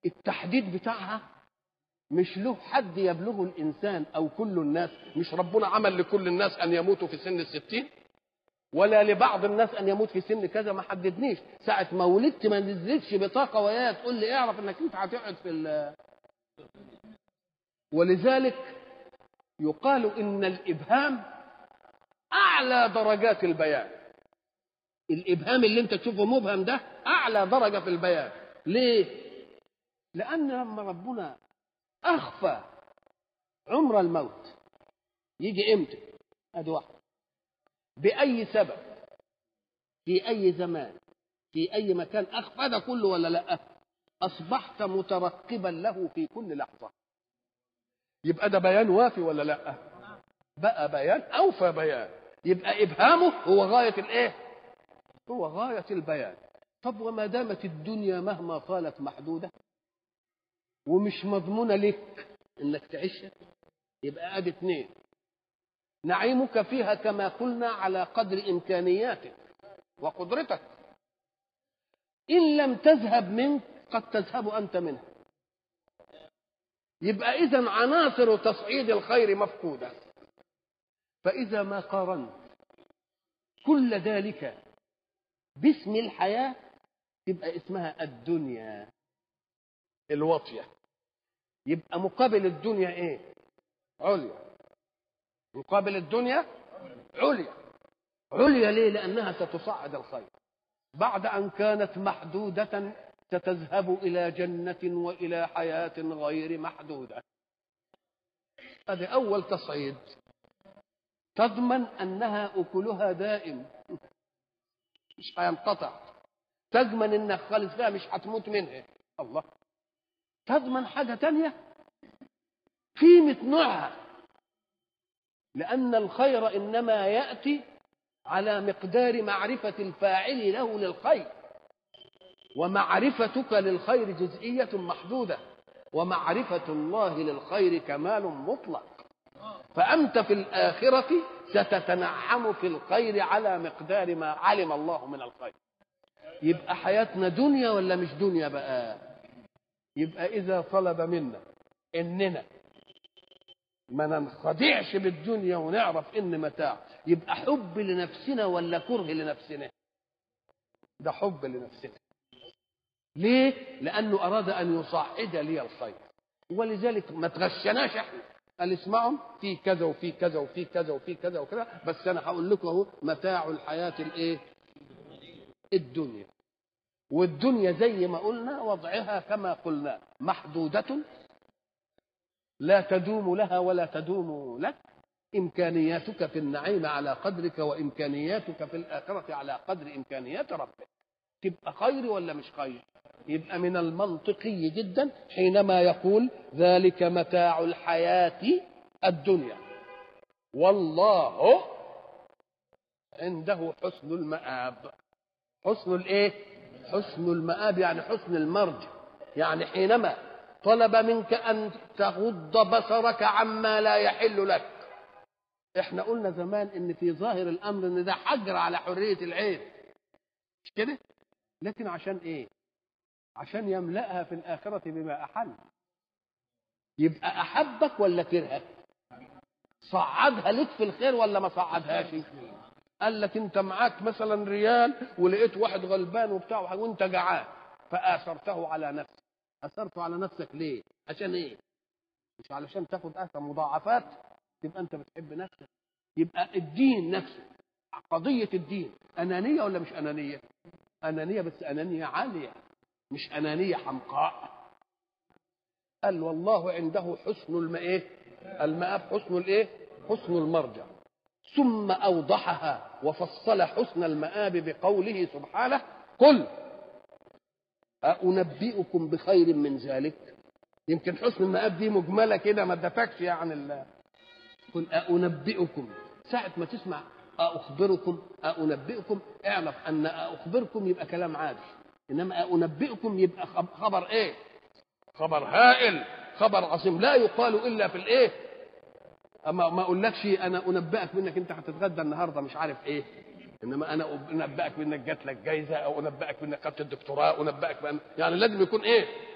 التحديد بتاعها مش له حد يبلغه الإنسان أو كل الناس مش ربنا عمل لكل الناس أن يموتوا في سن الستين ولا لبعض الناس أن يموت في سن كذا ما حددنيش ساعة ما ولدت ما نزلتش بطاقة ويا تقول لي اعرف انك انت هتقعد في ال ولذلك يقال ان الابهام اعلى درجات البيان الابهام اللي انت تشوفه مبهم ده اعلى درجه في البيان ليه لان لما ربنا اخفى عمر الموت يجي امتى ادي واحده باي سبب في اي زمان في اي مكان اخفى ده كله ولا لا اصبحت مترقبا له في كل لحظه يبقى ده بيان وافي ولا لا بقى بيان اوفى بيان يبقى ابهامه هو غايه الايه هو غايه البيان طب وما دامت الدنيا مهما طالت محدوده ومش مضمونه لك انك تعيشها يبقى ادي اثنين نعيمك فيها كما قلنا على قدر امكانياتك وقدرتك ان لم تذهب منك قد تذهب انت منها يبقى اذا عناصر تصعيد الخير مفقوده فاذا ما قارنت كل ذلك باسم الحياه تبقى اسمها الدنيا الواطيه يبقى مقابل الدنيا ايه عليا مقابل الدنيا عليا عليا ليه لانها ستصعد الخير بعد ان كانت محدوده ستذهب الى جنه والى حياه غير محدوده هذا اول تصعيد تضمن انها اكلها دائم مش هينقطع تضمن انك خالص فيها مش هتموت منها الله تضمن حاجه تانية قيمه نوعها لان الخير انما ياتي على مقدار معرفه الفاعل له للخير ومعرفتك للخير جزئيه محدوده ومعرفه الله للخير كمال مطلق فانت في الاخره ستتنعم في الخير على مقدار ما علم الله من الخير يبقى حياتنا دنيا ولا مش دنيا بقى يبقى اذا طلب منا اننا ما ننخدعش بالدنيا ونعرف ان متاع يبقى حب لنفسنا ولا كره لنفسنا ده حب لنفسنا ليه لانه اراد ان يصعد لي الخير ولذلك ما تغشناش احنا قال اسمعوا في كذا وفي كذا وفي كذا وفي كذا وكذا بس انا هقول لكم اهو متاع الحياه الايه الدنيا والدنيا زي ما قلنا وضعها كما قلنا محدودة لا تدوم لها ولا تدوم لك إمكانياتك في النعيم على قدرك وإمكانياتك في الآخرة على قدر إمكانيات ربك تبقى خير ولا مش خير يبقى من المنطقي جدا حينما يقول ذلك متاع الحياة الدنيا والله عنده حسن المآب حسن الايه حسن المآب يعني حسن المرجع يعني حينما طلب منك ان تغض بصرك عما لا يحل لك احنا قلنا زمان ان في ظاهر الامر ان ده حجر على حريه العين مش كده لكن عشان ايه عشان يملأها في الآخرة بما أحل يبقى أحبك ولا كرهك صعدها لك في الخير ولا ما صعدهاش قال لك انت معاك مثلا ريال ولقيت واحد غلبان وبتاع وانت جعان فآثرته على نفسك أثرته على نفسك ليه عشان ايه مش علشان تاخد أثر مضاعفات تبقى انت بتحب نفسك يبقى الدين نفسه قضية الدين أنانية ولا مش أنانية أنانية بس أنانية عالية مش أنانية حمقاء قال والله عنده حسن الماء المآب حسن الايه حسن المرجع ثم أوضحها وفصل حسن المآب بقوله سبحانه قل أنبئكم بخير من ذلك يمكن حسن المآب دي مجملة كده ما ادتكش يعني ال قل أنبئكم ساعة ما تسمع أخبركم أنبئكم اعرف أن أخبركم يبقى كلام عادي إنما أنبئكم يبقى خبر إيه خبر هائل خبر عظيم لا يقال إلا في الإيه أما ما أقولكش أنا أنبئك بأنك أنت هتتغدى النهاردة مش عارف إيه إنما أنا أنبئك بأنك جات لك جايزة أو أنبئك بأنك خدت الدكتوراه أنبئك بأن يعني لازم يكون إيه